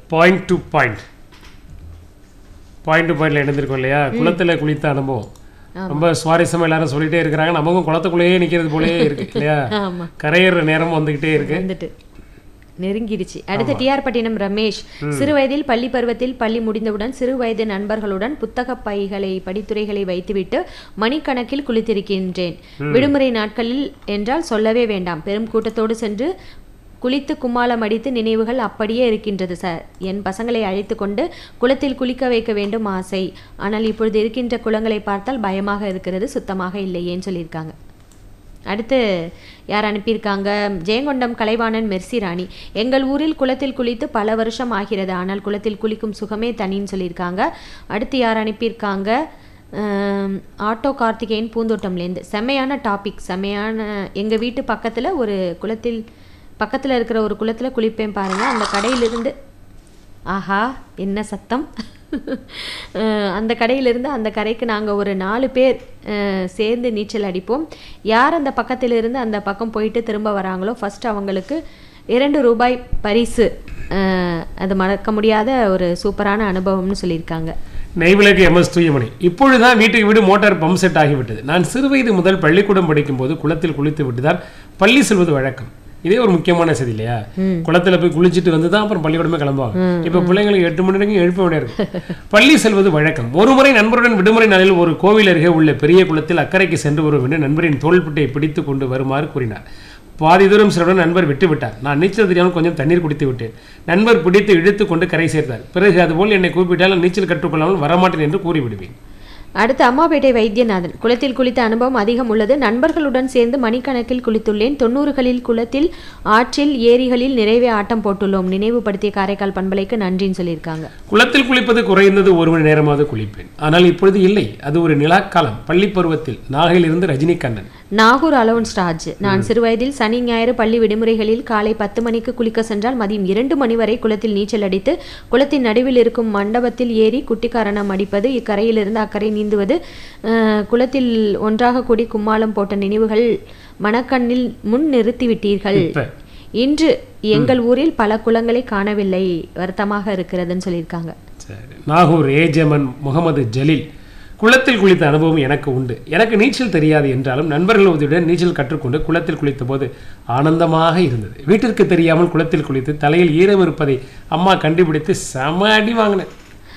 point to point point to பாயிண்ட்ல இணைந்திருக்கோம் இல்லையா குளத்துல குளித்த அனுபவம் ரொம்ப சுவாரஸ்யமா எல்லாரும் சொல்லிட்டே இருக்கிறாங்க நமக்கும் குளத்துக்குள்ளேயே நிக்கிறது போலயே இருக்கு இல்லையா ஆமா கரையேற நேரம் வந்துகிட்டே இருக்கு வந்துட்டு நெருங்கிடுச்சு அடுத்து டிஆர் பட்டினம் ரமேஷ் சிறு வயதில் பள்ளி பருவத்தில் பள்ளி முடிந்தவுடன் சிறு வயது நண்பர்களுடன் புத்தக பைகளை படித்துறைகளை வைத்துவிட்டு மணிக்கணக்கில் குளித்திருக்கின்றேன் விடுமுறை நாட்களில் என்றால் சொல்லவே வேண்டாம் பெரும் கூட்டத்தோடு சென்று குளித்து கும்மாளம் அடித்து நினைவுகள் அப்படியே இருக்கின்றது சார் என் பசங்களை அழைத்து கொண்டு குளத்தில் குளிக்க வைக்க வேண்டும் ஆசை ஆனால் இப்பொழுது இருக்கின்ற குளங்களை பார்த்தால் பயமாக இருக்கிறது சுத்தமாக இல்லையேன்னு சொல்லியிருக்காங்க அடுத்து யார் அனுப்பியிருக்காங்க ஜெயங்கொண்டம் கலைவாணன் மெர்சி ராணி எங்கள் ஊரில் குளத்தில் குளித்து பல வருஷம் ஆகிறது ஆனால் குளத்தில் குளிக்கும் சுகமே தனின்னு சொல்லியிருக்காங்க அடுத்து யார் அனுப்பியிருக்காங்க ஆம், ஆட்டோ கார்த்திகேயன் பூந்தோட்டம்லேருந்து செம்மையான டாபிக் செம்மையான எங்கள் வீட்டு பக்கத்தில் ஒரு குளத்தில் பக்கத்தில் இருக்கிற ஒரு குளத்தில் குளிப்பேன் பாருங்கள் அந்த கடையிலிருந்து ஆஹா என்ன சத்தம் அஹ் அந்த கடையிலிருந்து அந்த கரைக்கு நாங்கள் ஒரு நாலு பேர் அஹ், சேர்ந்து நீச்சல் அடிப்போம் யார் அந்த பக்கத்திலிருந்து அந்த பக்கம் போயிட்டு திரும்ப வராங்களோ ஃபர்ஸ்ட் அவங்களுக்கு இரண்டு ரூபாய் பரிசு அஹ், அது மறக்க முடியாத ஒரு சூப்பரான அனுபவம்னு சொல்லியிருக்காங்க நெய்விளக்கு எம்எஸ் தூயமணி இப்பொழுதுதான் வீட்டுக்கு வீடு மோட்டார் பம்ப் செட் ஆகிவிட்டது நான் சிறுவயது முதல் பள்ளிக்கூடம் படிக்கும்போது குளத்தில் குளித்து விட்டுதான் பள்ளி செல்வது வழக்கம் இதே ஒரு முக்கியமான செய்தி இல்லையா குளத்துல போய் குளிச்சுட்டு வந்து தான் அப்புறம் பள்ளிக்கூடமே கிளம்புவாங்க இப்ப பிள்ளைங்களுக்கு எட்டு மணி வரைக்கும் எழுப்ப வேண்டிய பள்ளி செல்வது வழக்கம் ஒரு முறை நண்பருடன் விடுமுறை நாளில் ஒரு கோவில் அருகே உள்ள பெரிய குளத்தில் அக்கறைக்கு சென்று வரும் என்று நண்பரின் தோள்பட்டை பிடித்து கொண்டு வருமாறு கூறினார் பாதி தூரம் சென்றவுடன் நண்பர் விட்டு விட்டார் நான் நீச்சல் தெரியாமல் கொஞ்சம் தண்ணீர் குடித்து விட்டேன் நண்பர் பிடித்து இழுத்து கொண்டு கரை சேர்த்தார் பிறகு அதுபோல் என்னை கூப்பிட்டால் நீச்சல் கற்றுக்கொள்ளாமல் வரமாட்டேன் என்று கூறிவிடுவேன் அடுத்து அம்மாபேட்டை வைத்தியநாதன் குளத்தில் குளித்த அனுபவம் அதிகம் உள்ளது நண்பர்களுடன் சேர்ந்து மணிக்கணக்கில் குளித்துள்ளேன் தொண்ணூறுகளில் குளத்தில் ஆற்றில் ஏரிகளில் நிறைவே ஆட்டம் போட்டுள்ளோம் நினைவுபடுத்திய காரைக்கால் பண்பலைக்கு நன்றின்னு சொல்லியிருக்காங்க குளத்தில் குளிப்பது குறைந்தது ஒரு மணி நேரமாவது குளிப்பேன் ஆனால் இப்பொழுது இல்லை அது ஒரு நிலாக்காலம் பள்ளி பருவத்தில் நாகையிலிருந்து ரஜினிகண்ணன் நாகூர் அலோன்ஸ் ராஜ் நான் சிறுவயதில் சனி ஞாயிறு பள்ளி விடுமுறைகளில் காலை பத்து மணிக்கு குளிக்க சென்றால் மதியம் இரண்டு மணி வரை குளத்தில் நீச்சல் அடித்து குளத்தின் நடுவில் இருக்கும் மண்டபத்தில் ஏறி குட்டிக்காரணம் அடிப்பது இக்கரையிலிருந்து அக்கறை நீந்துவது அஹ், குளத்தில் ஒன்றாக கூடி கும்மாளம் போட்ட நினைவுகள் மனக்கண்ணில் முன் நிறுத்திவிட்டீர்கள் இப்ப இன்று எங்கள் ஊரில் பல குளங்களை காணவில்லை வருத்தமாக இருக்கிறதுன்னு சொல்லியிருக்காங்க சரி நாகூர் ஏஜமன் முகமது ஜலீல் குளத்தில் குளித்த அனுபவம் எனக்கு உண்டு எனக்கு நீச்சல் தெரியாது என்றாலும் நண்பர்கள் உதவியுடன் நீச்சல் கற்றுக்கொண்டு குளத்தில் குளித்த போது ஆனந்தமாக இருந்தது வீட்டிற்கு தெரியாமல் குளத்தில் குளித்து தலையில் ஈரம் இருப்பதை அம்மா கண்டுபிடித்து செம அடி வாங்கினேன்